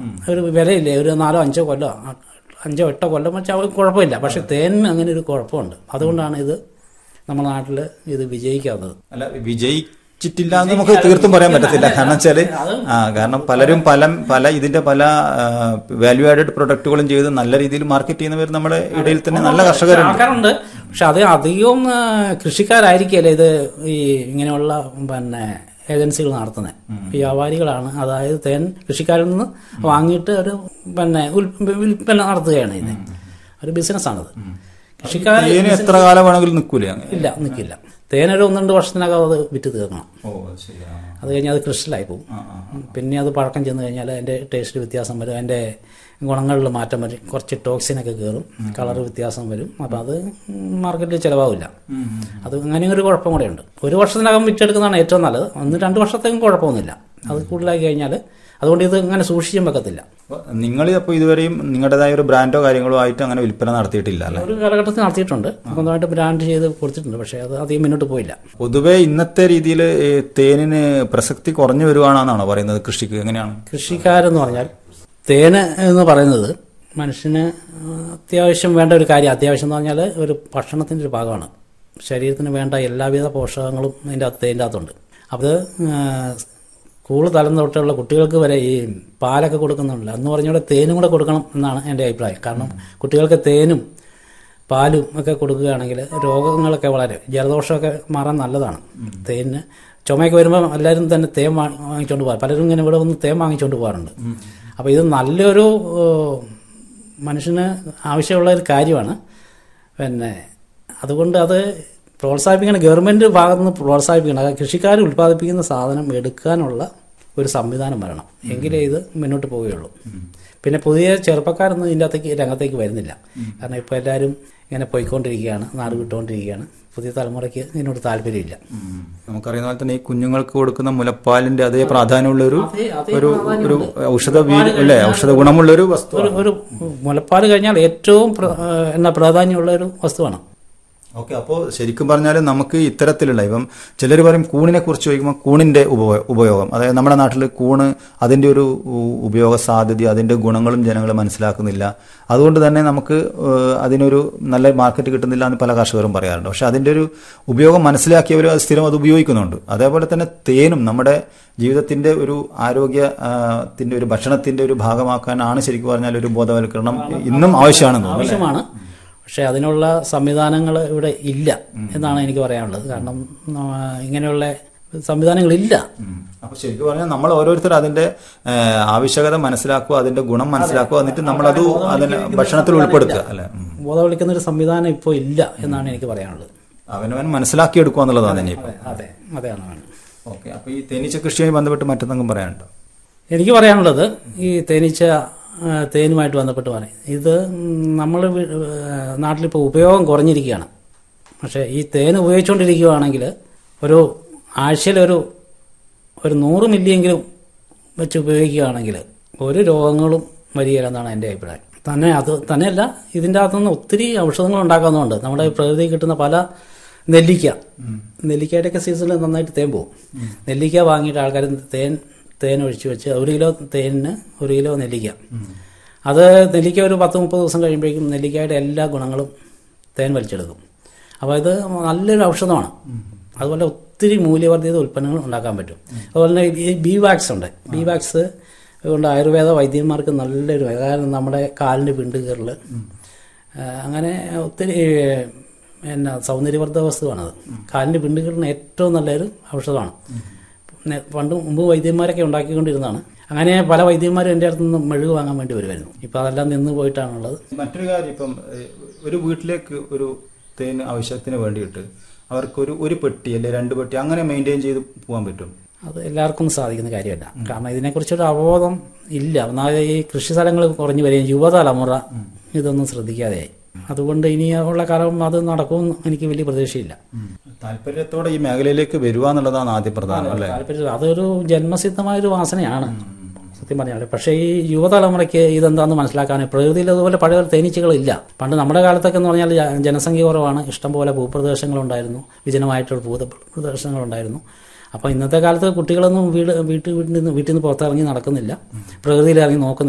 ഒരു വിലയില്ലേ ഒരു നാലോ അഞ്ചോ കൊല്ലോ അഞ്ചോ എട്ടോ കൊല്ലം വെച്ചാൽ അവർക്ക് കുഴപ്പമില്ല പക്ഷെ തേനിന് അങ്ങനെ ഒരു കുഴപ്പമുണ്ട് അതുകൊണ്ടാണ് ഇത് നമ്മുടെ നാട്ടിൽ ഇത് വിജയിക്കാത്തത് അല്ല വിജയിച്ചിട്ടില്ല എന്ന് നമുക്ക് തീർത്തും പറയാൻ പറ്റത്തില്ല കാരണം വെച്ചാല് ആ കാരണം പലരും പല പല ഇതിന്റെ പല വാല്യൂ ആഡഡ് പ്രൊഡക്റ്റുകളും ചെയ്ത് നല്ല രീതിയിൽ മാർക്കറ്റ് ചെയ്യുന്നവർ നമ്മുടെ ഇടയിൽ തന്നെ നല്ല കർഷകരുണ്ട് ആൾക്കാരുണ്ട് പക്ഷെ അത് അധികവും ആ, കൃഷിക്കാരായിരിക്കല്ലേ ഇത് ഈ ഇങ്ങനെയുള്ള പിന്നെ ഏജൻസികൾ നടത്തുന്നത് വ്യാപാരികളാണ് അതായത് തേൻ കൃഷിക്കാരിൽ നിന്ന് വാങ്ങിയിട്ട് ഒരു പിന്നെ ഉൽ- വിൽപ്പന നടത്തുകയാണ് ഇത് ഒരു ബിസിനസ്സാണത് കൃഷിക്കാർ തേന് എത്ര കാലം വേണമെങ്കിലും നിൽക്കൂലേ അങ്ങ് ഇല്ല നിൽക്കില്ല തേനൊരു ഒന്ന് രണ്ട് വർഷത്തിനകം അത് വിറ്റ് തീർക്കണം ഓ ശരി ആ. അത് കഴിഞ്ഞാൽ അത് ക്രിസ്റ്റലായി പോകും ആ, ആ. പിന്നെ അത് പഴക്കം ചെന്ന് കഴിഞ്ഞാൽ അതിന്റെ ടേസ്റ്റ് വ്യത്യാസം വരും അതിന്റെ ഗുണങ്ങളിൽ മാറ്റം വരും കുറച്ച് ടോക്സിനൊക്കെ കയറും കളർ വ്യത്യാസം വരും അപ്പം അത് മാർക്കറ്റിൽ ചിലവാകില്ല ഉം, ഉം. അത് അങ്ങനെ ഒരു കുഴപ്പം കൂടെ ഉണ്ട് ഒരു വർഷത്തിനകം വിറ്റെടുക്കുന്നതാണ് ഏറ്റവും നല്ലത് ഒന്ന് രണ്ട് വർഷത്തേക്കും കുഴപ്പമൊന്നുമില്ല അത് കൂടുതലായി കഴിഞ്ഞാൽ അതുകൊണ്ട് ഇത് അങ്ങനെ സൂക്ഷിച്ചും വെക്കത്തില്ല അപ്പൊ നിങ്ങൾ അപ്പോൾ ഇതുവരെയും നിങ്ങളുടേതായ ഒരു ബ്രാൻഡോ കാര്യങ്ങളോ ആയിട്ട് അങ്ങനെ വിൽപ്പന നടത്തിയിട്ടില്ല അല്ലെ ഒരു കാലഘട്ടത്തിൽ നടത്തിയിട്ടുണ്ട് സ്വന്തമായിട്ട് ബ്രാൻഡ് ചെയ്ത് കൊടുത്തിട്ടുണ്ട് പക്ഷേ അത് അധികം മുന്നോട്ട് പോയില്ല പൊതുവെ ഇന്നത്തെ രീതിയിൽ തേനിന് പ്രസക്തി കുറഞ്ഞു വരുവാണെന്നാണോ പറയുന്നത് കൃഷിക്ക് എങ്ങനെയാണ് കൃഷിക്കാരെന്ന് പറഞ്ഞാൽ തേന് എന്ന് പറയുന്നത് മനുഷ്യന് അത്യാവശ്യം വേണ്ട ഒരു കാര്യം അത്യാവശ്യം എന്ന് പറഞ്ഞാൽ ഒരു ഭക്ഷണത്തിൻ്റെ ഒരു ഭാഗമാണ് ശരീരത്തിന് വേണ്ട എല്ലാവിധ പോഷകങ്ങളും അതിൻ്റെ അകത്ത് തേൻ്റെ അകത്തുണ്ട് അത് സ്കൂൾ തലം തൊട്ടുള്ള കുട്ടികൾക്ക് വരെ ഈ പാലൊക്കെ കൊടുക്കുന്നുണ്ട് എന്ന് പറഞ്ഞാൽ തേനും കൂടെ കൊടുക്കണം എന്നാണ് എൻ്റെ അഭിപ്രായം കാരണം കുട്ടികൾക്ക് തേനും പാലും ഒക്കെ കൊടുക്കുകയാണെങ്കിൽ രോഗങ്ങളൊക്കെ വളരെ ജലദോഷമൊക്കെ മാറാൻ നല്ലതാണ് തേനിന് ചുമയൊക്കെ വരുമ്പോൾ എല്ലാവരും തന്നെ തേൻ വാ- വാങ്ങിച്ചുകൊണ്ട് പോകാം പലരും ഇങ്ങനെ ഇവിടെ വന്ന് തേൻ വാങ്ങിച്ചുകൊണ്ട് പോകാറുണ്ട് അപ്പോൾ ഇത് നല്ലൊരു ഏഹ്, മനുഷ്യന് ആവശ്യമുള്ള ഒരു കാര്യമാണ് പിന്നെ അതുകൊണ്ട് അത് പ്രോത്സാഹിപ്പിക്കണം ഗവൺമെന്റ് ഭാഗത്ത് നിന്ന് പ്രോത്സാഹിപ്പിക്കണം അത് കൃഷിക്കാർ ഉൽപ്പാദിപ്പിക്കുന്ന സാധനം എടുക്കാനുള്ള ഒരു സംവിധാനം വരണം എങ്കിലേ ഇത് മുന്നോട്ട് പോവുകയുള്ളൂ പിന്നെ പുതിയ ചെറുപ്പക്കാരൊന്നും ഇതിൻ്റെ അകത്തേക്ക് രംഗത്തേക്ക് വരുന്നില്ല കാരണം ഇപ്പോൾ എല്ലാവരും ഇങ്ങനെ പോയിക്കൊണ്ടിരിക്കുകയാണ് നാട് വിട്ടുകൊണ്ടിരിക്കുകയാണ് പുതിയ തലമുറയ്ക്ക് ഇതിനോട് താല്പര്യമില്ല നമുക്കറിയുന്ന പോലെ തന്നെ ഈ കുഞ്ഞുങ്ങൾക്ക് കൊടുക്കുന്ന മുലപ്പാലിന്റെ അതേ പ്രാധാന്യമുള്ള ഒരു അതേ- അതേ ഒരു ഒരു ഔഷധ വീ- അല്ലേ ഔഷധ ഗുണമുള്ള ഒരു വസ്തു ഒരു ഒരു മുലപ്പാൽ കഴിഞ്ഞാൽ ഏറ്റവും പ്ര- ഏഹ് എന്നാ പ്രാധാന്യമുള്ള ഒരു വസ്തുവാണ് ഓക്കെ അപ്പോൾ ശരിക്കും പറഞ്ഞാൽ നമുക്ക് ഇത്തരത്തിലുള്ള ഇപ്പം ചിലർ പറയും കൂണിനെ കുറിച്ച് ചോദിക്കുമ്പോൾ കൂണിന്റെ ഉപയോ- ഉപയോഗം അതായത് നമ്മുടെ നാട്ടിൽ കൂണ് അതിന്റെ ഒരു ഉ- ഉപയോഗ സാധ്യത അതിന്റെ ഗുണങ്ങളും ജനങ്ങൾ മനസ്സിലാക്കുന്നില്ല അതുകൊണ്ട് തന്നെ നമുക്ക് ഏഹ്, അതിനൊരു നല്ല മാർക്കറ്റ് കിട്ടുന്നില്ല എന്ന് പല കർഷകരും പറയാറുണ്ട് പക്ഷെ അതിന്റെ ഒരു ഉപയോഗം മനസ്സിലാക്കിയവർ അത് സ്ഥിരം അത് ഉപയോഗിക്കുന്നുണ്ട് അതേപോലെ തന്നെ തേനും നമ്മുടെ ജീവിതത്തിന്റെ ഒരു ആരോഗ്യ ആ, ത്തിന്റെ ഒരു ഭക്ഷണത്തിന്റെ ഒരു ഭാഗമാക്കാനാണ് ശരിക്കും പറഞ്ഞാൽ ഒരു ബോധവൽക്കരണം ഇന്നും ആവശ്യമാണെന്ന് തോന്നുന്നു അല്ലേ? ആവശ്യമാണ് പക്ഷെ അതിനുള്ള സംവിധാനങ്ങൾ ഇവിടെ ഇല്ല എന്നാണ് എനിക്ക് പറയാനുള്ളത് കാരണം ആ, ഇങ്ങനെയുള്ള സംവിധാനങ്ങളില്ല ഉം. അപ്പൊ ശരിക്കും പറഞ്ഞാൽ നമ്മൾ ഓരോരുത്തർ അതിന്റെ ആ, ആവശ്യകത മനസ്സിലാക്കുക അതിന്റെ ഗുണം മനസ്സിലാക്കുക എന്നിട്ട് നമ്മളത് അതിന് ഭക്ഷണത്തിൽ ഉൾപ്പെടുത്തുക അല്ലെ ഉം. ബോധവൽക്കുന്ന ഒരു സംവിധാനം ഇപ്പോൾ ഇല്ല എന്നാണ് എനിക്ക് പറയാനുള്ളത് അവനവൻ മനസ്സിലാക്കിയെടുക്കുക എന്നുള്ളതാണ് തന്നെ ഇപ്പൊ അതെ അതെയാണ് വേണ്ടത്. ഓക്കെ അപ്പൊ ഈ തേനീച്ച കൃഷിയുമായി ബന്ധപ്പെട്ട് മറ്റെന്തെങ്കിലും പറയാനുണ്ടോ എനിക്ക് പറയാനുള്ളത് ഈ തേനീച്ച ആ, തേനുമായിട്ട് ബന്ധപ്പെട്ട് പറയാം ഇത് നമ്മൾ നാട്ടിലിപ്പോൾ ഉപയോഗം കുറഞ്ഞിരിക്കുകയാണ് പക്ഷേ ഈ തേൻ ഉപയോഗിച്ചുകൊണ്ടിരിക്കുകയാണെങ്കിൽ ഒരു ആഴ്ചയിലൊരു ഒരു നൂറ് മില്ലിയെങ്കിലും വെച്ച് ഉപയോഗിക്കുകയാണെങ്കിൽ ഒരു രോഗങ്ങളും വരികയില്ലെന്നാണ് എൻ്റെ അഭിപ്രായം തന്നെ അത് തന്നെയല്ല ഇതിൻ്റെ അകത്തുനിന്ന് ഒത്തിരി ഔഷധങ്ങൾ ഉണ്ടാക്കുന്നുണ്ട് നമ്മുടെ പ്രകൃതി കിട്ടുന്ന പല നെല്ലിക്ക നെല്ലിക്കയുടെയൊക്കെ സീസണിൽ നന്നായിട്ട് തേൻ പോകും നെല്ലിക്ക വാങ്ങിയിട്ട് ആൾക്കാർ തേൻ തേൻ ഒഴിച്ച് വെച്ച് ഒരു കിലോ തേനിന് ഒരു കിലോ നെല്ലിക്ക അത് നെല്ലിക്ക ഒരു പത്ത് മുപ്പത് ദിവസം കഴിയുമ്പോഴേക്കും നെല്ലിക്കയുടെ എല്ലാ ഗുണങ്ങളും തേൻ വലിച്ചെടുക്കും അപ്പോൾ ഇത് നല്ലൊരു ഔഷധമാണ് അതുപോലെ ഒത്തിരി മൂല്യവർദ്ധിത ഉൽപ്പന്നങ്ങൾ ഉണ്ടാക്കാൻ പറ്റും അതുപോലെ തന്നെ ഈ ബി വാക്സ് ഉണ്ട് ബി വാക്സ് കൊണ്ട് ആയുർവേദ വൈദ്യന്മാർക്ക് നല്ലൊരു കാരണം നമ്മുടെ കാലിന് പിണ്ടുകീറൽ അങ്ങനെ ഒത്തിരി എന്നാ സൗന്ദര്യവർദ്ധക വസ്തുവാണത് കാലിന് പിണ്ടുകീറിന് ഏറ്റവും നല്ലൊരു ഔഷധമാണ് നേ- പണ്ട് മുമ്പ് വൈദ്യന്മാരൊക്കെ ഉണ്ടാക്കിക്കൊണ്ടിരുന്നതാണ് അങ്ങനെ പല വൈദ്യന്മാരും എൻ്റെ അടുത്ത് നിന്ന് മെഴുക് വാങ്ങാൻ വേണ്ടി വരുമായിരുന്നു ഇപ്പം അതെല്ലാം നിന്ന് പോയിട്ടാണുള്ളത് മറ്റൊരു കാര്യം ഇപ്പം ഏഹ്, ഒരു വീട്ടിലേക്ക് ഒരു തേൻ ആവശ്യത്തിന് വേണ്ടിയിട്ട് അവർക്കൊരു ഒരു പെട്ടി അല്ലെ രണ്ട് പെട്ടി അങ്ങനെ മെയിൻറ്റെയിൻ ചെയ്ത് പോകാൻ പറ്റും അത് എല്ലാവർക്കും സാധിക്കുന്ന കാര്യമല്ല കാരണം ഇതിനെക്കുറിച്ചൊരു അവബോധം ഇല്ല ഒന്നാമത് ഈ കൃഷി സ്ഥലങ്ങൾ കുറഞ്ഞു വരികയും യുവതലമുറ ഇതൊന്നും ശ്രദ്ധിക്കാതെയായി അതുകൊണ്ട് ഇനിയുള്ള കാലം അത് നടക്കുമെന്ന് എനിക്ക് വലിയ പ്രതീക്ഷയില്ല താല്പര്യത്തോടെ ഈ മേഖലയിലേക്ക് വരിക എന്നുള്ളതാണ് ആദ്യം പ്രധാനം അല്ലേ താല്പര്യം അതൊരു ജന്മസിദ്ധമായ ഒരു വാസനയാണ് സത്യം പറഞ്ഞാൽ പക്ഷേ ഈ യുവതലമുറയ്ക്ക് ഇതെന്താണെന്ന് മനസ്സിലാക്കാൻ പ്രകൃതിയിൽ അതുപോലെ പഴയ തേനീച്ചകളില്ല പണ്ട് നമ്മുടെ കാലത്തൊക്കെ എന്ന് പറഞ്ഞാൽ ജ- ജനസംഖ്യ കുറവാണ് ഇഷ്ടംപോലെ ഭൂപ്രദേശങ്ങളുണ്ടായിരുന്നു വിജനമായിട്ടുള്ള ഭൂപ്രദേശങ്ങളുണ്ടായിരുന്നു അപ്പോൾ ഇന്നത്തെ കാലത്ത് കുട്ടികളൊന്നും വീട് വീട്ടിൽ വീട്ടിൽ നിന്ന് വീട്ടിൽ നിന്ന് പുറത്തിറങ്ങി നടക്കുന്നില്ല പ്രകൃതിയിൽ ഇറങ്ങി നോക്കുന്നില്ല